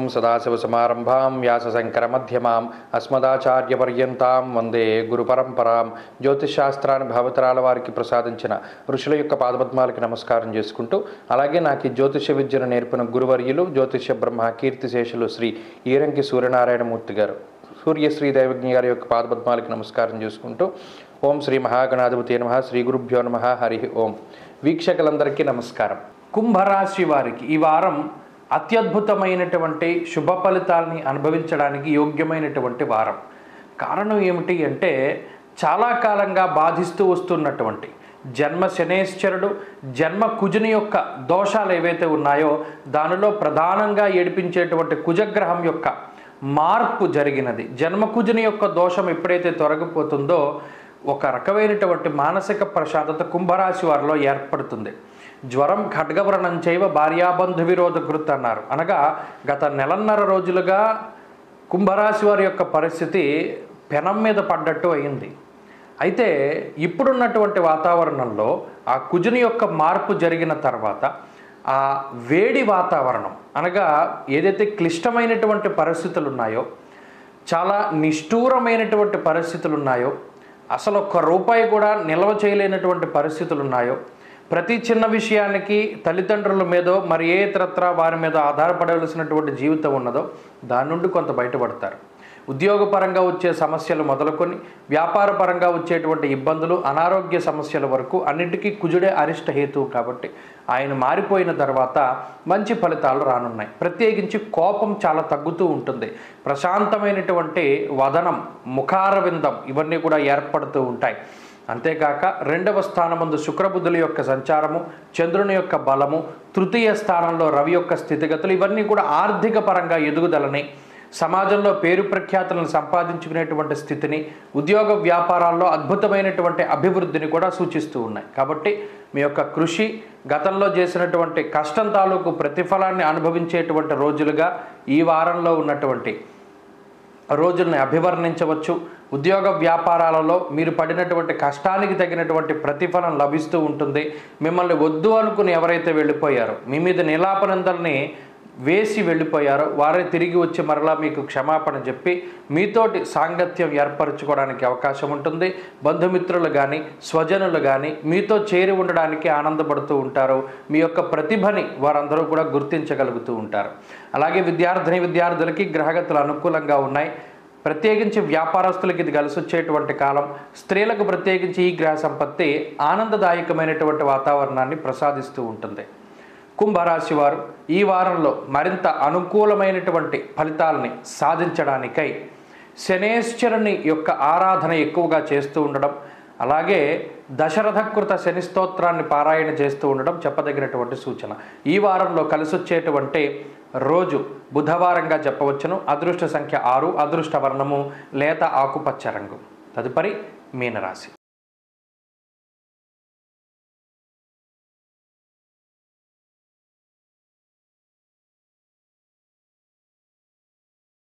సదాశివసమారంభాం వ్యాసశంకరమధ్యమాం అస్మదాచార్యపర్యంతాం వందే గురుపరంపరాం జ్యోతిషాస్త్రాన్ని భావతరాల వారికి ప్రసాదించిన ఋషుల యొక్క పాదపద్మాలకి నమస్కారం చేసుకుంటూ అలాగే నాకు ఈ జ్యోతిష విద్యను నేర్పిన గురువర్యులు జ్యోతిష బ్రహ్మ కీర్తిశేషులు శ్రీ ఈరంకి సూర్యనారాయణమూర్తి గారు సూర్యశ్రీ దైవజ్ఞ గారి యొక్క పాదపద్మాలకి నమస్కారం చేసుకుంటూ ఓం శ్రీ మహాగణాధిపతి నమ శ్రీ గురుభ్యో నమ హరి ఓం వీక్షకులందరికీ నమస్కారం కుంభరాశి వారికి ఈ వారం అత్యద్భుతమైనటువంటి శుభ ఫలితాలని అనుభవించడానికి యోగ్యమైనటువంటి వారం కారణం ఏమిటి అంటే చాలా కాలంగా బాధిస్తూ వస్తున్నటువంటి జన్మ శనేశ్వరుడు జన్మ కుజుని యొక్క దోషాలు ఏవైతే ఉన్నాయో దానిలో ప్రధానంగా ఏడిపించేటువంటి కుజగ్రహం యొక్క మార్పు జరిగినది జన్మకుజుని యొక్క దోషం ఎప్పుడైతే తొలగిపోతుందో ఒక రకమైనటువంటి మానసిక ప్రశాంతత కుంభరాశి వారిలో ఏర్పడుతుంది జ్వరం ఖడ్గవ్రణం చేయవ భార్యాబంధు విరోధ కృత్ అన్నారు అనగా గత నెలన్నర రోజులుగా కుంభరాశి వారి యొక్క పరిస్థితి పెనం మీద పడ్డట్టు అయింది అయితే ఇప్పుడున్నటువంటి వాతావరణంలో ఆ కుజుని యొక్క మార్పు జరిగిన తర్వాత ఆ వేడి వాతావరణం అనగా ఏదైతే క్లిష్టమైనటువంటి పరిస్థితులు ఉన్నాయో చాలా నిష్ఠూరమైనటువంటి పరిస్థితులు ఉన్నాయో అసలు ఒక్క రూపాయి కూడా నిల్వ చేయలేనటువంటి పరిస్థితులు ఉన్నాయో ప్రతి చిన్న విషయానికి తల్లిదండ్రుల మీదో మరి ఏ ఇతరత్ర వారి మీద ఆధారపడవలసినటువంటి జీవితం ఉన్నదో దాని నుండి కొంత బయటపడతారు ఉద్యోగపరంగా వచ్చే సమస్యలు మొదలుకొని వ్యాపారపరంగా వచ్చేటువంటి ఇబ్బందులు అనారోగ్య సమస్యల వరకు అన్నిటికీ కుజుడే అరిష్ట హేతువు కాబట్టి ఆయన మారిపోయిన తర్వాత మంచి ఫలితాలు రానున్నాయి ప్రత్యేకించి కోపం చాలా తగ్గుతూ ఉంటుంది ప్రశాంతమైనటువంటి వదనం ముఖారవిందం ఇవన్నీ కూడా ఏర్పడుతూ ఉంటాయి అంతేకాక రెండవ స్థానమందు శుక్రబుద్ధుల యొక్క సంచారము చంద్రుని యొక్క బలము తృతీయ స్థానంలో రవి యొక్క స్థితిగతులు ఇవన్నీ కూడా ఆర్థిక పరంగా ఎదుగుదలని సమాజంలో పేరు ప్రఖ్యాతులను సంపాదించుకునేటువంటి స్థితిని ఉద్యోగ వ్యాపారాల్లో అద్భుతమైనటువంటి అభివృద్ధిని కూడా సూచిస్తూ ఉన్నాయి కాబట్టి మీ యొక్క కృషి గతంలో చేసినటువంటి కష్టం తాలూకు ప్రతిఫలాన్ని అనుభవించేటువంటి రోజులుగా ఈ వారంలో ఉన్నటువంటి రోజుల్ని అభివర్ణించవచ్చు ఉద్యోగ వ్యాపారాలలో మీరు పడినటువంటి కష్టానికి తగినటువంటి ప్రతిఫలం లభిస్తూ ఉంటుంది మిమ్మల్ని వద్దు అనుకుని ఎవరైతే వెళ్ళిపోయారో మీ మీద నిలాపనందల్ని వేసి వెళ్ళిపోయారో వారే తిరిగి వచ్చి మరలా మీకు క్షమాపణ చెప్పి మీతోటి సాంగత్యం ఏర్పరచుకోవడానికి అవకాశం ఉంటుంది బంధుమిత్రులు కానీ స్వజనులు కానీ మీతో చేరి ఉండడానికి ఆనందపడుతూ ఉంటారు మీ యొక్క ప్రతిభని వారందరూ కూడా గుర్తించగలుగుతూ ఉంటారు అలాగే విద్యార్థిని విద్యార్థులకి గ్రహగతులు అనుకూలంగా ఉన్నాయి ప్రత్యేకించి వ్యాపారస్తులకి ఇది కలిసి వచ్చేటువంటి కాలం స్త్రీలకు ప్రత్యేకించి ఈ గ్రహ సంపత్తి ఆనందదాయకమైనటువంటి వాతావరణాన్ని ప్రసాదిస్తూ ఉంటుంది కుంభరాశి వారు ఈ వారంలో మరింత అనుకూలమైనటువంటి ఫలితాలని సాధించడానికై శనేశ్వరుని యొక్క ఆరాధన ఎక్కువగా చేస్తూ ఉండడం అలాగే దశరథకృత శని స్తోత్రాన్ని పారాయణ చేస్తూ ఉండడం చెప్పదగినటువంటి సూచన ఈ వారంలో కలిసొచ్చేటువంటి రోజు బుధవారంగా చెప్పవచ్చును అదృష్ట సంఖ్య ఆరు అదృష్ట వర్ణము లేత ఆకుపచ్చ రంగు తదుపరి మీనరాశి